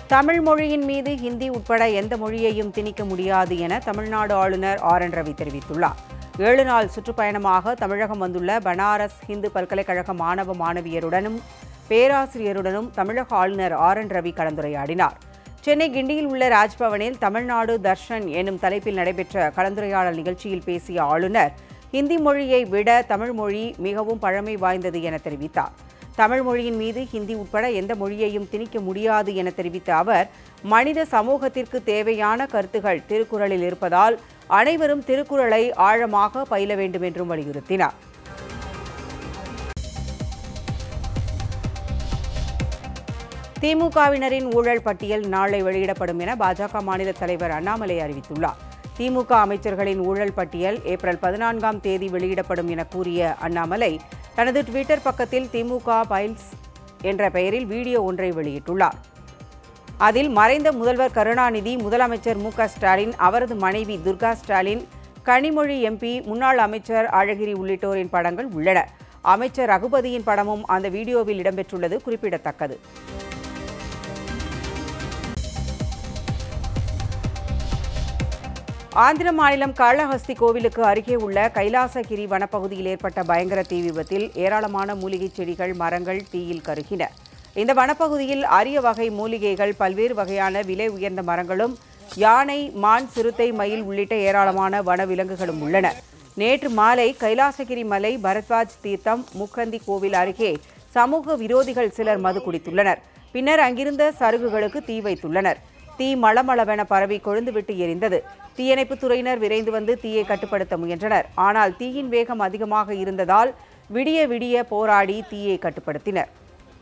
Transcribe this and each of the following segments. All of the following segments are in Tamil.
தமிழ் மொழியின் மீது ஹிந்தி உட்பட எந்த மொழியையும் திணிக்க முடியாது என தமிழ்நாடு ஆளுநர் ஆர் என் ரவி தெரிவித்துள்ளார் ஏழு நாள் சுற்றுப்பயணமாக தமிழகம் வந்துள்ள பனாரஸ் இந்து பல்கலைக்கழக மாணவ மாணவியருடனும் பேராசிரியருடனும் தமிழக ஆளுநர் ஆர் என் ரவி கலந்துரையாடினார் சென்னை கிண்டியில் உள்ள ராஜ்பவனில் தமிழ்நாடு தர்ஷன் எனும் தலைப்பில் நடைபெற்ற கலந்துரையாடல் நிகழ்ச்சியில் பேசிய ஆளுநர் ஹிந்தி மொழியை விட தமிழ் மொழி மிகவும் பழமை வாய்ந்தது என தெரிவித்தார் தமிழ் மொழியின் மீது ஹிந்தி உட்பட எந்த மொழியையும் திணிக்க முடியாது என தெரிவித்த அவர் மனித சமூகத்திற்கு தேவையான கருத்துகள் திருக்குறளில் இருப்பதால் அனைவரும் திருக்குறளை ஆழமாக பயில வேண்டும் என்றும் வலியுறுத்தினார் திமுகவினரின் ஊழல் பட்டியல் நாளை வெளியிடப்படும் என பாஜக மாநில தலைவர் அண்ணாமலை அறிவித்துள்ளார் திமுக அமைச்சர்களின் ஊழல் பட்டியல் ஏப்ரல் பதினான்காம் தேதி வெளியிடப்படும் என கூறிய அண்ணாமலை தனது ட்விட்டர் பக்கத்தில் திமுக பைல்ஸ் என்ற பெயரில் வீடியோ ஒன்றை வெளியிட்டுள்ளார் அதில் மறைந்த முதல்வர் கருணாநிதி முதலமைச்சர் மு க ஸ்டாலின் அவரது மனைவி துர்கா ஸ்டாலின் கனிமொழி எம்பி முன்னாள் அமைச்சர் அழகிரி உள்ளிட்டோரின் படங்கள் உள்ளன அமைச்சர் ரகுபதியின் படமும் அந்த வீடியோவில் இடம்பெற்றுள்ளது குறிப்பிடத்தக்கது ஆந்திர மாநிலம் காளஹஸ்தி கோவிலுக்கு அருகே உள்ள கைலாசகிரி வனப்பகுதியில் ஏற்பட்ட பயங்கர தீ விபத்தில் ஏராளமான மூலிகைச் செடிகள் மரங்கள் தீயில் கருகின இந்த வனப்பகுதியில் அரிய வகை மூலிகைகள் பல்வேறு வகையான விலை உயர்ந்த மரங்களும் யானை மான் சிறுத்தை மயில் உள்ளிட்ட ஏராளமான வனவிலங்குகளும் உள்ளன நேற்று மாலை கைலாசகிரி மலை பரத்வாஜ் தீர்த்தம் முக்கந்தி கோவில் அருகே சமூக விரோதிகள் சிலர் மது குடித்துள்ளனர் பின்னர் அங்கிருந்த சருகுகளுக்கு தீ வைத்துள்ளனர் தீ மளமளவென பரவி கொழுந்துவிட்டு எரிந்தது தீயணைப்புத் துறையினர் விரைந்து வந்து தீயை கட்டுப்படுத்த முயன்றனர் ஆனால் தீயின் வேகம் அதிகமாக இருந்ததால் விடிய விடிய போராடி தீயை கட்டுப்படுத்தினர்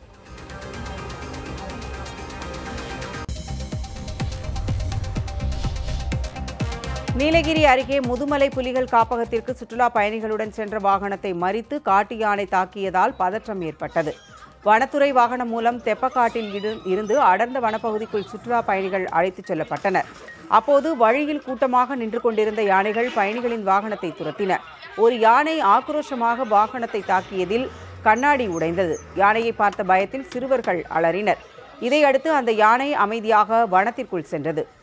நீலகிரி அருகே முதுமலை புலிகள் காப்பகத்திற்கு சுற்றுலா பயணிகளுடன் சென்ற வாகனத்தை மறித்து காட்டு யானை தாக்கியதால் பதற்றம் ஏற்பட்டது வனத்துறை வாகனம் மூலம் தெப்பக்காட்டில் இரு- இருந்து அடர்ந்த வனப்பகுதிக்குள் சுற்றுலா பயணிகள் அழைத்துச் செல்லப்பட்டனர் அப்போது வழியில் கூட்டமாக நின்று கொண்டிருந்த யானைகள் பயணிகளின் வாகனத்தை துரத்தின ஒரு யானை ஆக்ரோஷமாக வாகனத்தை தாக்கியதில் கண்ணாடி உடைந்தது யானையை பார்த்த பயத்தில் சிறுவர்கள் அலறினர் இதையடுத்து அந்த யானை அமைதியாக வனத்திற்குள் சென்றது